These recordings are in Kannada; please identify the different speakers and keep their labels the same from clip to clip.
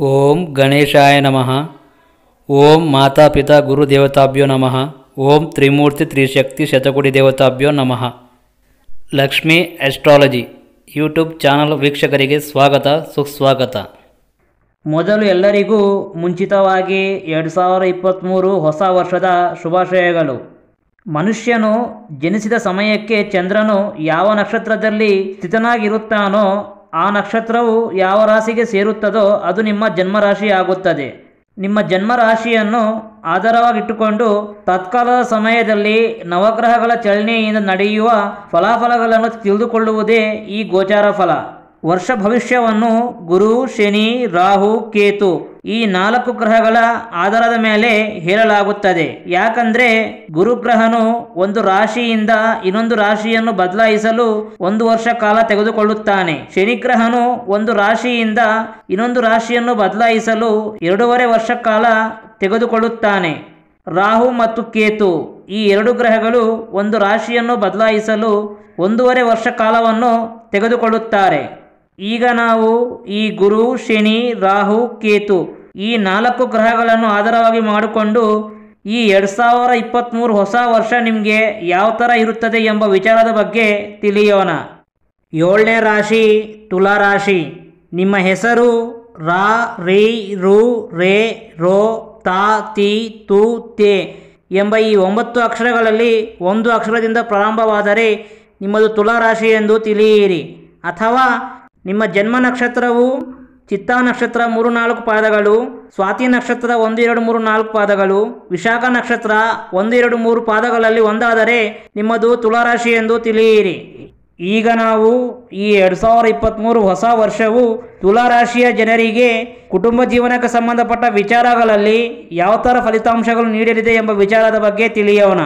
Speaker 1: ಓಂ ಗಣೇಶಾಯ ನಮಃ ಓಂ ಮಾತಾಪಿತಾ ಗುರುದೇವತಾಭ್ಯೋ ನಮಃ ಓಂ ತ್ರಿಮೂರ್ತಿ ತ್ರಿಶಕ್ತಿ ಶತಕೋಟಿ ದೇವತಾಭ್ಯೋ ನಮಃ ಲಕ್ಷ್ಮೀ ಆಸ್ಟ್ರಾಲಜಿ ಯೂಟ್ಯೂಬ್ ಚಾನಲ್ ವೀಕ್ಷಕರಿಗೆ ಸ್ವಾಗತ ಸುಸ್ವಾಗತ
Speaker 2: ಮೊದಲು ಎಲ್ಲರಿಗೂ ಮುಂಚಿತವಾಗಿ ಎರಡು ಸಾವಿರ ಇಪ್ಪತ್ತ್ಮೂರು ಹೊಸ ವರ್ಷದ ಶುಭಾಶಯಗಳು ಮನುಷ್ಯನು ಜನಿಸಿದ ಸಮಯಕ್ಕೆ ಚಂದ್ರನು ಯಾವ ನಕ್ಷತ್ರದಲ್ಲಿ ಸ್ಥಿತನಾಗಿರುತ್ತಾನೋ ಆ ನಕ್ಷತ್ರವು ಯಾವ ರಾಶಿಗೆ ಸೇರುತ್ತದೋ ಅದು ನಿಮ್ಮ ಜನ್ಮರಾಶಿ ಆಗುತ್ತದೆ ನಿಮ್ಮ ಜನ್ಮರಾಶಿಯನ್ನು ಆಧಾರವಾಗಿಟ್ಟುಕೊಂಡು ತತ್ಕಾಲದ ಸಮಯದಲ್ಲಿ ನವಗ್ರಹಗಳ ಚಲನೆಯಿಂದ ನಡೆಯುವ ಫಲಾಫಲಗಳನ್ನು ತಿಳಿದುಕೊಳ್ಳುವುದೇ ಈ ಗೋಚಾರ ಫಲ ವರ್ಷ ಭವಿಷ್ಯವನ್ನು ಗುರು ಶನಿ ರಾಹು ಕೇತು ಈ ನಾಲ್ಕು ಗ್ರಹಗಳ ಆಧಾರದ ಮೇಲೆ ಹೇಳಲಾಗುತ್ತದೆ ಯಾಕಂದ್ರೆ ಗುರುಗ್ರಹನು ಒಂದು ರಾಶಿಯಿಂದ ಇನ್ನೊಂದು ರಾಶಿಯನ್ನು ಬದಲಾಯಿಸಲು ಒಂದು ವರ್ಷ ಕಾಲ ತೆಗೆದುಕೊಳ್ಳುತ್ತಾನೆ ಶನಿಗ್ರಹನು ಒಂದು ರಾಶಿಯಿಂದ ಇನ್ನೊಂದು ರಾಶಿಯನ್ನು ಬದಲಾಯಿಸಲು ಎರಡೂವರೆ ವರ್ಷ ಕಾಲ ತೆಗೆದುಕೊಳ್ಳುತ್ತಾನೆ ರಾಹು ಮತ್ತು ಕೇತು ಈ ಎರಡು ಗ್ರಹಗಳು ಒಂದು ರಾಶಿಯನ್ನು ಬದಲಾಯಿಸಲು ಒಂದೂವರೆ ವರ್ಷ ಕಾಲವನ್ನು ತೆಗೆದುಕೊಳ್ಳುತ್ತಾರೆ ಈಗ ನಾವು ಈ ಗುರು ಶನಿ ರಾಹು ಕೇತು ಈ ನಾಲ್ಕು ಗ್ರಹಗಳನ್ನು ಆಧಾರವಾಗಿ ಮಾಡಿಕೊಂಡು ಈ ಎರಡು ಸಾವಿರ ಇಪ್ಪತ್ತ್ಮೂರು ಹೊಸ ವರ್ಷ ನಿಮಗೆ ಯಾವ ಥರ ಇರುತ್ತದೆ ಎಂಬ ವಿಚಾರದ ಬಗ್ಗೆ ತಿಳಿಯೋಣ ಏಳನೇ ರಾಶಿ ತುಲಾ ರಾಶಿ ನಿಮ್ಮ ಹೆಸರು ರಾ ರೇ ರು ರೇ ರೋ ತಾ ತಿ ತು ತೇ ಎಂಬ ಈ ಒಂಬತ್ತು ಅಕ್ಷರಗಳಲ್ಲಿ ಒಂದು ಅಕ್ಷರದಿಂದ ಪ್ರಾರಂಭವಾದರೆ ನಿಮ್ಮದು ತುಲಾ ರಾಶಿ ಎಂದು ತಿಳಿಯಿರಿ ಅಥವಾ ನಿಮ್ಮ ಜನ್ಮ ನಕ್ಷತ್ರವು ಚಿತ್ತಾ ನಕ್ಷತ್ರ ಮೂರು ನಾಲ್ಕು ಪಾದಗಳು ಸ್ವಾತಿ ನಕ್ಷತ್ರ ಒಂದು ಎರಡು ಮೂರು ನಾಲ್ಕು ಪಾದಗಳು ವಿಶಾಖ ನಕ್ಷತ್ರ ಒಂದು ಎರಡು ಮೂರು ಪಾದಗಳಲ್ಲಿ ಒಂದಾದರೆ ನಿಮ್ಮದು ತುಲಾರಾಶಿ ಎಂದು ತಿಳಿಯಿರಿ ಈಗ ನಾವು ಈ ಎರಡು ಸಾವಿರ ಇಪ್ಪತ್ತ್ಮೂರು ಹೊಸ ವರ್ಷವು ತುಲಾರಾಶಿಯ ಜನರಿಗೆ ಕುಟುಂಬ ಜೀವನಕ್ಕೆ ಸಂಬಂಧಪಟ್ಟ ವಿಚಾರಗಳಲ್ಲಿ ಯಾವ ಥರ ಫಲಿತಾಂಶಗಳು ನೀಡಲಿದೆ ಎಂಬ ವಿಚಾರದ ಬಗ್ಗೆ ತಿಳಿಯೋಣ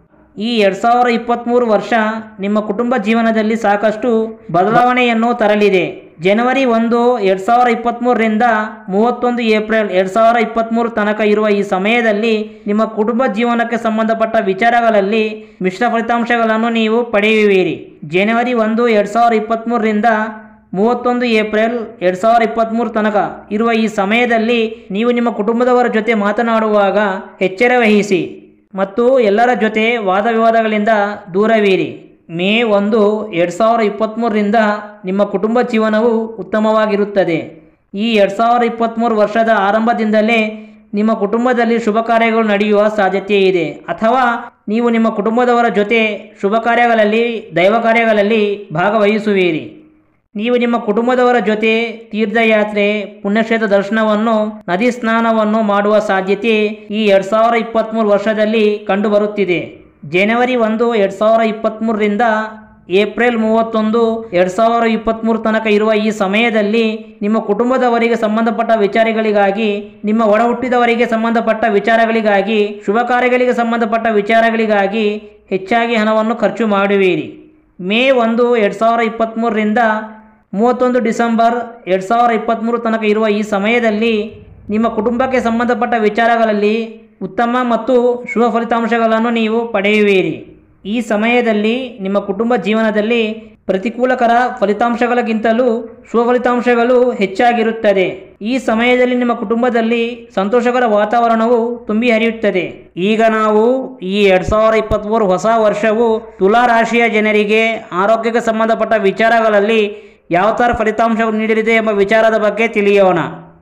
Speaker 2: ಈ ಎರಡು ಸಾವಿರ ಇಪ್ಪತ್ತ್ಮೂರು ವರ್ಷ ನಿಮ್ಮ ಕುಟುಂಬ ಜೀವನದಲ್ಲಿ ಸಾಕಷ್ಟು ಬದಲಾವಣೆಯನ್ನು ತರಲಿದೆ ಜನವರಿ ಒಂದು ಎರಡು ಸಾವಿರ ಇಪ್ಪತ್ತ್ಮೂರರಿಂದ ಮೂವತ್ತೊಂದು ಏಪ್ರಿಲ್ ಎರಡು ಸಾವಿರ ಇಪ್ಪತ್ತ್ಮೂರು ತನಕ ಇರುವ ಈ ಸಮಯದಲ್ಲಿ ನಿಮ್ಮ ಕುಟುಂಬ ಜೀವನಕ್ಕೆ ಸಂಬಂಧಪಟ್ಟ ವಿಚಾರಗಳಲ್ಲಿ ಮಿಶ್ರ ಫಲಿತಾಂಶಗಳನ್ನು ನೀವು ಪಡೆಯುವಿರಿ ಜನವರಿ ಒಂದು ಎರಡು ಸಾವಿರ ಇಪ್ಪತ್ತ್ಮೂರರಿಂದ ಮೂವತ್ತೊಂದು ಏಪ್ರಿಲ್ ಎರಡು ಸಾವಿರ ಇಪ್ಪತ್ತ್ಮೂರು ತನಕ ಇರುವ ಈ ಸಮಯದಲ್ಲಿ ನೀವು ನಿಮ್ಮ ಕುಟುಂಬದವರ ಜೊತೆ ಮಾತನಾಡುವಾಗ ಎಚ್ಚರ ವಹಿಸಿ ಮತ್ತು ಎಲ್ಲರ ಜೊತೆ ವಾದ ವಿವಾದಗಳಿಂದ ದೂರವಿರಿ ಮೇ ಒಂದು ಎರಡು ಸಾವಿರ ಇಪ್ಪತ್ತ್ಮೂರರಿಂದ ನಿಮ್ಮ ಕುಟುಂಬ ಜೀವನವು ಉತ್ತಮವಾಗಿರುತ್ತದೆ ಈ ಎರಡು ಸಾವಿರ ಇಪ್ಪತ್ತ್ಮೂರು ವರ್ಷದ ಆರಂಭದಿಂದಲೇ ನಿಮ್ಮ ಕುಟುಂಬದಲ್ಲಿ ಶುಭ ಕಾರ್ಯಗಳು ನಡೆಯುವ ಸಾಧ್ಯತೆ ಇದೆ ಅಥವಾ ನೀವು ನಿಮ್ಮ ಕುಟುಂಬದವರ ಜೊತೆ ಶುಭ ಕಾರ್ಯಗಳಲ್ಲಿ ದೈವ ಕಾರ್ಯಗಳಲ್ಲಿ ಭಾಗವಹಿಸುವಿರಿ ನೀವು ನಿಮ್ಮ ಕುಟುಂಬದವರ ಜೊತೆ ತೀರ್ಥಯಾತ್ರೆ ಪುಣ್ಯಕ್ಷೇತ್ರ ದರ್ಶನವನ್ನು ನದಿ ಸ್ನಾನವನ್ನು ಮಾಡುವ ಸಾಧ್ಯತೆ ಈ ಎರಡು ಸಾವಿರ ಇಪ್ಪತ್ತ್ಮೂರು ವರ್ಷದಲ್ಲಿ ಕಂಡುಬರುತ್ತಿದೆ ಜನವರಿ ಒಂದು ಎರಡು ಸಾವಿರ ಇಪ್ಪತ್ತ್ಮೂರರಿಂದ ಏಪ್ರಿಲ್ ಮೂವತ್ತೊಂದು ಎರಡು ಸಾವಿರ ಇಪ್ಪತ್ತ್ಮೂರು ತನಕ ಇರುವ ಈ ಸಮಯದಲ್ಲಿ ನಿಮ್ಮ ಕುಟುಂಬದವರಿಗೆ ಸಂಬಂಧಪಟ್ಟ ವಿಚಾರಗಳಿಗಾಗಿ ನಿಮ್ಮ ಒಡ ಹುಟ್ಟಿದವರಿಗೆ ಸಂಬಂಧಪಟ್ಟ ವಿಚಾರಗಳಿಗಾಗಿ ಶುಭ ಕಾರ್ಯಗಳಿಗೆ ಸಂಬಂಧಪಟ್ಟ ವಿಚಾರಗಳಿಗಾಗಿ ಹೆಚ್ಚಾಗಿ ಹಣವನ್ನು ಖರ್ಚು ಮಾಡುವಿರಿ ಮೇ ಒಂದು ಎರಡು ಸಾವಿರ ಇಪ್ಪತ್ತ್ಮೂರರಿಂದ ಮೂವತ್ತೊಂದು ಡಿಸೆಂಬರ್ ಎರಡು ಸಾವಿರ ಇಪ್ಪತ್ತ್ಮೂರು ತನಕ ಇರುವ ಈ ಸಮಯದಲ್ಲಿ ನಿಮ್ಮ ಕುಟುಂಬಕ್ಕೆ ಸಂಬಂಧಪಟ್ಟ ವಿಚಾರಗಳಲ್ಲಿ ಉತ್ತಮ ಮತ್ತು ಶುಭ ಫಲಿತಾಂಶಗಳನ್ನು ನೀವು ಪಡೆಯುವಿರಿ ಈ ಸಮಯದಲ್ಲಿ ನಿಮ್ಮ ಕುಟುಂಬ ಜೀವನದಲ್ಲಿ ಪ್ರತಿಕೂಲಕರ ಫಲಿತಾಂಶಗಳಿಗಿಂತಲೂ ಶುಭ ಫಲಿತಾಂಶಗಳು ಹೆಚ್ಚಾಗಿರುತ್ತದೆ ಈ ಸಮಯದಲ್ಲಿ ನಿಮ್ಮ ಕುಟುಂಬದಲ್ಲಿ ಸಂತೋಷಕರ ವಾತಾವರಣವು ತುಂಬಿ ಹರಿಯುತ್ತದೆ ಈಗ ನಾವು ಈ ಎರಡು ಸಾವಿರ ಇಪ್ಪತ್ತ್ಮೂರು ಹೊಸ ವರ್ಷವು ತುಲಾ ರಾಶಿಯ ಜನರಿಗೆ ಆರೋಗ್ಯಕ್ಕೆ ಸಂಬಂಧಪಟ್ಟ ವಿಚಾರಗಳಲ್ಲಿ ಯಾವ ಥರ ಫಲಿತಾಂಶಗಳು ನೀಡಲಿದೆ ಎಂಬ ವಿಚಾರದ ಬಗ್ಗೆ ತಿಳಿಯೋಣ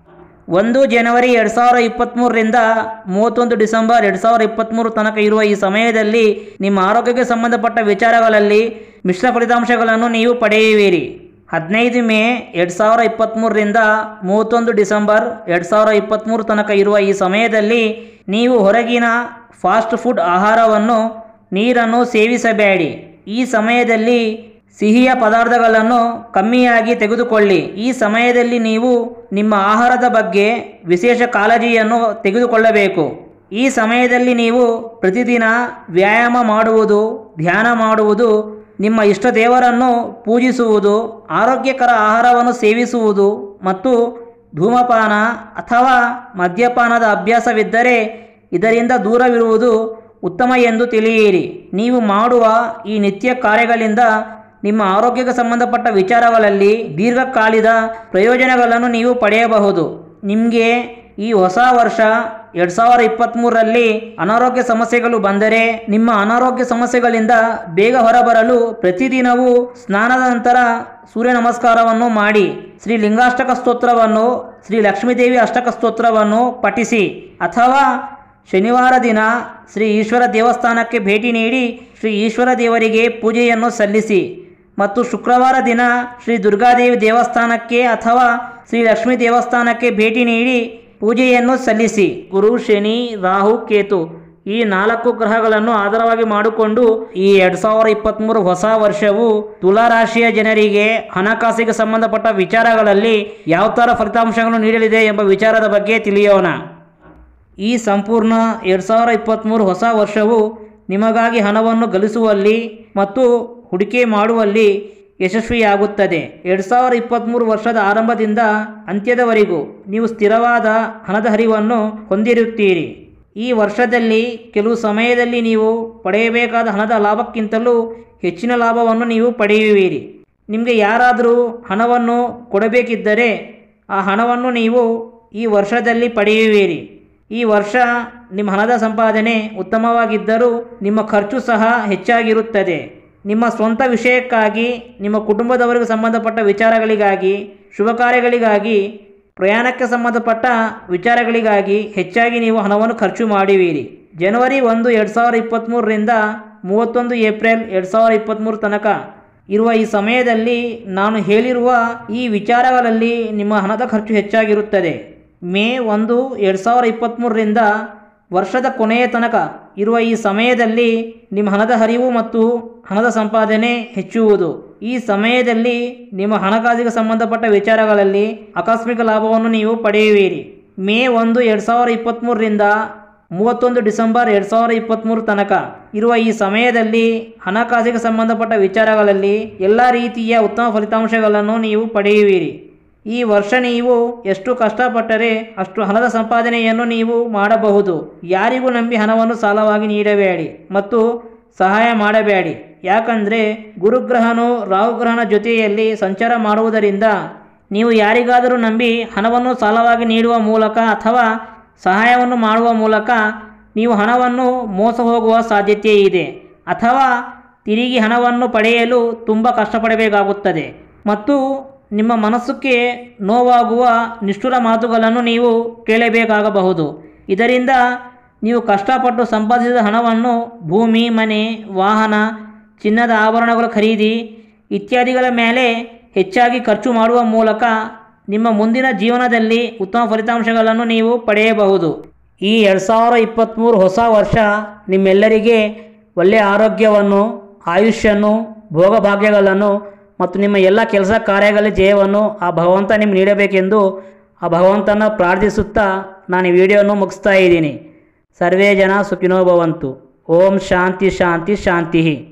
Speaker 2: ಒಂದು ಜನವರಿ ಎರಡು ಸಾವಿರ ಇಪ್ಪತ್ತ್ಮೂರರಿಂದ ಮೂವತ್ತೊಂದು ಡಿಸೆಂಬರ್ ಎರಡು ಸಾವಿರ ಇಪ್ಪತ್ತ್ಮೂರು ತನಕ ಇರುವ ಈ ಸಮಯದಲ್ಲಿ ನಿಮ್ಮ ಆರೋಗ್ಯಕ್ಕೆ ಸಂಬಂಧಪಟ್ಟ ವಿಚಾರಗಳಲ್ಲಿ ಮಿಶ್ರ ಫಲಿತಾಂಶಗಳನ್ನು ನೀವು ಪಡೆಯುವಿರಿ ಹದಿನೈದು ಮೇ ಎರಡು ಸಾವಿರ ಇಪ್ಪತ್ತ್ಮೂರರಿಂದ ಮೂವತ್ತೊಂದು ಡಿಸೆಂಬರ್ ಎರಡು ಸಾವಿರ ಇಪ್ಪತ್ತ್ಮೂರು ತನಕ ಇರುವ ಈ ಸಮಯದಲ್ಲಿ ನೀವು ಹೊರಗಿನ ಫಾಸ್ಟ್ ಫುಡ್ ಆಹಾರವನ್ನು ನೀರನ್ನು ಸೇವಿಸಬೇಡಿ ಈ ಸಮಯದಲ್ಲಿ ಸಿಹಿಯ ಪದಾರ್ಥಗಳನ್ನು ಕಮ್ಮಿಯಾಗಿ ತೆಗೆದುಕೊಳ್ಳಿ ಈ ಸಮಯದಲ್ಲಿ ನೀವು ನಿಮ್ಮ ಆಹಾರದ ಬಗ್ಗೆ ವಿಶೇಷ ಕಾಳಜಿಯನ್ನು ತೆಗೆದುಕೊಳ್ಳಬೇಕು ಈ ಸಮಯದಲ್ಲಿ ನೀವು ಪ್ರತಿದಿನ ವ್ಯಾಯಾಮ ಮಾಡುವುದು ಧ್ಯಾನ ಮಾಡುವುದು ನಿಮ್ಮ ಇಷ್ಟ ದೇವರನ್ನು ಪೂಜಿಸುವುದು ಆರೋಗ್ಯಕರ ಆಹಾರವನ್ನು ಸೇವಿಸುವುದು ಮತ್ತು ಧೂಮಪಾನ ಅಥವಾ ಮದ್ಯಪಾನದ ಅಭ್ಯಾಸವಿದ್ದರೆ ಇದರಿಂದ ದೂರವಿರುವುದು ಉತ್ತಮ ಎಂದು ತಿಳಿಯಿರಿ ನೀವು ಮಾಡುವ ಈ ನಿತ್ಯ ಕಾರ್ಯಗಳಿಂದ ನಿಮ್ಮ ಆರೋಗ್ಯಕ್ಕೆ ಸಂಬಂಧಪಟ್ಟ ವಿಚಾರಗಳಲ್ಲಿ ದೀರ್ಘಕಾಲದ ಪ್ರಯೋಜನಗಳನ್ನು ನೀವು ಪಡೆಯಬಹುದು ನಿಮಗೆ ಈ ಹೊಸ ವರ್ಷ ಎರಡು ಸಾವಿರ ಇಪ್ಪತ್ತ್ಮೂರರಲ್ಲಿ ಅನಾರೋಗ್ಯ ಸಮಸ್ಯೆಗಳು ಬಂದರೆ ನಿಮ್ಮ ಅನಾರೋಗ್ಯ ಸಮಸ್ಯೆಗಳಿಂದ ಬೇಗ ಹೊರಬರಲು ಪ್ರತಿದಿನವೂ ಸ್ನಾನದ ನಂತರ ಸೂರ್ಯ ನಮಸ್ಕಾರವನ್ನು ಮಾಡಿ ಶ್ರೀ ಲಿಂಗಾಷ್ಟಕ ಸ್ತೋತ್ರವನ್ನು ಶ್ರೀ ಲಕ್ಷ್ಮೀದೇವಿ ಅಷ್ಟಕ ಸ್ತೋತ್ರವನ್ನು ಪಠಿಸಿ ಅಥವಾ ಶನಿವಾರ ದಿನ ಶ್ರೀ ಈಶ್ವರ ದೇವಸ್ಥಾನಕ್ಕೆ ಭೇಟಿ ನೀಡಿ ಶ್ರೀ ಈಶ್ವರ ದೇವರಿಗೆ ಪೂಜೆಯನ್ನು ಸಲ್ಲಿಸಿ ಮತ್ತು ಶುಕ್ರವಾರ ದಿನ ಶ್ರೀ ದುರ್ಗಾದೇವಿ ದೇವಸ್ಥಾನಕ್ಕೆ ಅಥವಾ ಶ್ರೀ ಲಕ್ಷ್ಮೀ ದೇವಸ್ಥಾನಕ್ಕೆ ಭೇಟಿ ನೀಡಿ ಪೂಜೆಯನ್ನು ಸಲ್ಲಿಸಿ ಗುರು ಶನಿ ರಾಹು ಕೇತು ಈ ನಾಲ್ಕು ಗ್ರಹಗಳನ್ನು ಆಧಾರವಾಗಿ ಮಾಡಿಕೊಂಡು ಈ ಎರಡು ಸಾವಿರ ಇಪ್ಪತ್ತ್ಮೂರು ಹೊಸ ವರ್ಷವು ತುಲಾ ರಾಶಿಯ ಜನರಿಗೆ ಹಣಕಾಸಿಗೆ ಸಂಬಂಧಪಟ್ಟ ವಿಚಾರಗಳಲ್ಲಿ ಯಾವ ಥರ ಫಲಿತಾಂಶಗಳನ್ನು ನೀಡಲಿದೆ ಎಂಬ ವಿಚಾರದ ಬಗ್ಗೆ ತಿಳಿಯೋಣ ಈ ಸಂಪೂರ್ಣ ಎರಡು ಸಾವಿರ ಇಪ್ಪತ್ತ್ಮೂರು ಹೊಸ ವರ್ಷವು ನಿಮಗಾಗಿ ಹಣವನ್ನು ಗಳಿಸುವಲ್ಲಿ ಮತ್ತು ಹೂಡಿಕೆ ಮಾಡುವಲ್ಲಿ ಯಶಸ್ವಿಯಾಗುತ್ತದೆ ಎರಡು ಸಾವಿರ ಇಪ್ಪತ್ತ್ಮೂರು ವರ್ಷದ ಆರಂಭದಿಂದ ಅಂತ್ಯದವರೆಗೂ ನೀವು ಸ್ಥಿರವಾದ ಹಣದ ಹರಿವನ್ನು ಹೊಂದಿರುತ್ತೀರಿ ಈ ವರ್ಷದಲ್ಲಿ ಕೆಲವು ಸಮಯದಲ್ಲಿ ನೀವು ಪಡೆಯಬೇಕಾದ ಹಣದ ಲಾಭಕ್ಕಿಂತಲೂ ಹೆಚ್ಚಿನ ಲಾಭವನ್ನು ನೀವು ಪಡೆಯುವಿರಿ ನಿಮಗೆ ಯಾರಾದರೂ ಹಣವನ್ನು ಕೊಡಬೇಕಿದ್ದರೆ ಆ ಹಣವನ್ನು ನೀವು ಈ ವರ್ಷದಲ್ಲಿ ಪಡೆಯುವಿರಿ ಈ ವರ್ಷ ನಿಮ್ಮ ಹಣದ ಸಂಪಾದನೆ ಉತ್ತಮವಾಗಿದ್ದರೂ ನಿಮ್ಮ ಖರ್ಚು ಸಹ ಹೆಚ್ಚಾಗಿರುತ್ತದೆ ನಿಮ್ಮ ಸ್ವಂತ ವಿಷಯಕ್ಕಾಗಿ ನಿಮ್ಮ ಕುಟುಂಬದವರಿಗೆ ಸಂಬಂಧಪಟ್ಟ ವಿಚಾರಗಳಿಗಾಗಿ ಶುಭ ಕಾರ್ಯಗಳಿಗಾಗಿ ಪ್ರಯಾಣಕ್ಕೆ ಸಂಬಂಧಪಟ್ಟ ವಿಚಾರಗಳಿಗಾಗಿ ಹೆಚ್ಚಾಗಿ ನೀವು ಹಣವನ್ನು ಖರ್ಚು ಮಾಡುವಿರಿ ಜನವರಿ ಒಂದು ಎರಡು ಸಾವಿರ ಇಪ್ಪತ್ತ್ಮೂರರಿಂದ ಮೂವತ್ತೊಂದು ಏಪ್ರಿಲ್ ಎರಡು ಸಾವಿರ ಇಪ್ಪತ್ತ್ಮೂರು ತನಕ ಇರುವ ಈ ಸಮಯದಲ್ಲಿ ನಾನು ಹೇಳಿರುವ ಈ ವಿಚಾರಗಳಲ್ಲಿ ನಿಮ್ಮ ಹಣದ ಖರ್ಚು ಹೆಚ್ಚಾಗಿರುತ್ತದೆ ಮೇ ಒಂದು ಎರಡು ಸಾವಿರ ಇಪ್ಪತ್ತ್ಮೂರರಿಂದ ವರ್ಷದ ಕೊನೆಯ ತನಕ ಇರುವ ಈ ಸಮಯದಲ್ಲಿ ನಿಮ್ಮ ಹಣದ ಹರಿವು ಮತ್ತು ಹಣದ ಸಂಪಾದನೆ ಹೆಚ್ಚುವುದು ಈ ಸಮಯದಲ್ಲಿ ನಿಮ್ಮ ಹಣಕಾಸಿಗೆ ಸಂಬಂಧಪಟ್ಟ ವಿಚಾರಗಳಲ್ಲಿ ಆಕಸ್ಮಿಕ ಲಾಭವನ್ನು ನೀವು ಪಡೆಯುವಿರಿ ಮೇ ಒಂದು ಎರಡು ಸಾವಿರ ಇಪ್ಪತ್ತ್ಮೂರರಿಂದ ಮೂವತ್ತೊಂದು ಡಿಸೆಂಬರ್ ಎರಡು ಸಾವಿರ ಇಪ್ಪತ್ತ್ಮೂರು ತನಕ ಇರುವ ಈ ಸಮಯದಲ್ಲಿ ಹಣಕಾಸಿಗೆ ಸಂಬಂಧಪಟ್ಟ ವಿಚಾರಗಳಲ್ಲಿ ಎಲ್ಲ ರೀತಿಯ ಉತ್ತಮ ಫಲಿತಾಂಶಗಳನ್ನು ನೀವು ಪಡೆಯುವಿರಿ ಈ ವರ್ಷ ನೀವು ಎಷ್ಟು ಕಷ್ಟಪಟ್ಟರೆ ಅಷ್ಟು ಹಣದ ಸಂಪಾದನೆಯನ್ನು ನೀವು ಮಾಡಬಹುದು ಯಾರಿಗೂ ನಂಬಿ ಹಣವನ್ನು ಸಾಲವಾಗಿ ನೀಡಬೇಡಿ ಮತ್ತು ಸಹಾಯ ಮಾಡಬೇಡಿ ಯಾಕಂದರೆ ಗುರುಗ್ರಹನು ರಾಹುಗ್ರಹನ ಜೊತೆಯಲ್ಲಿ ಸಂಚಾರ ಮಾಡುವುದರಿಂದ ನೀವು ಯಾರಿಗಾದರೂ ನಂಬಿ ಹಣವನ್ನು ಸಾಲವಾಗಿ ನೀಡುವ ಮೂಲಕ ಅಥವಾ ಸಹಾಯವನ್ನು ಮಾಡುವ ಮೂಲಕ ನೀವು ಹಣವನ್ನು ಮೋಸ ಹೋಗುವ ಸಾಧ್ಯತೆ ಇದೆ ಅಥವಾ ತಿರುಗಿ ಹಣವನ್ನು ಪಡೆಯಲು ತುಂಬ ಕಷ್ಟಪಡಬೇಕಾಗುತ್ತದೆ ಮತ್ತು ನಿಮ್ಮ ಮನಸ್ಸುಕ್ಕೆ ನೋವಾಗುವ ನಿಷ್ಠುರ ಮಾತುಗಳನ್ನು ನೀವು ಕೇಳಬೇಕಾಗಬಹುದು ಇದರಿಂದ ನೀವು ಕಷ್ಟಪಟ್ಟು ಸಂಪಾದಿಸಿದ ಹಣವನ್ನು ಭೂಮಿ ಮನೆ ವಾಹನ ಚಿನ್ನದ ಆಭರಣಗಳ ಖರೀದಿ ಇತ್ಯಾದಿಗಳ ಮೇಲೆ ಹೆಚ್ಚಾಗಿ ಖರ್ಚು ಮಾಡುವ ಮೂಲಕ ನಿಮ್ಮ ಮುಂದಿನ ಜೀವನದಲ್ಲಿ ಉತ್ತಮ ಫಲಿತಾಂಶಗಳನ್ನು ನೀವು ಪಡೆಯಬಹುದು ಈ ಎರಡು ಸಾವಿರ ಇಪ್ಪತ್ತ್ಮೂರು ಹೊಸ ವರ್ಷ ನಿಮ್ಮೆಲ್ಲರಿಗೆ ಒಳ್ಳೆಯ ಆರೋಗ್ಯವನ್ನು ಆಯುಷ್ಯನ್ನು ಭೋಗಭಾಗ್ಯಗಳನ್ನು ಮತ್ತು ನಿಮ್ಮ ಎಲ್ಲ ಕೆಲಸ ಕಾರ್ಯಗಳಲ್ಲಿ ಜಯವನ್ನು ಆ ಭಗವಂತ ನಿಮ್ಗೆ ನೀಡಬೇಕೆಂದು ಆ ಭಗವಂತನ ಪ್ರಾರ್ಥಿಸುತ್ತಾ ನಾನು ಈ ವಿಡಿಯೋವನ್ನು ಮುಗಿಸ್ತಾ ಇದ್ದೀನಿ ಸರ್ವೇ ಜನ ಸುಖಿನೋ ಭವಂತು ಓಂ ಶಾಂತಿ ಶಾಂತಿ ಶಾಂತಿ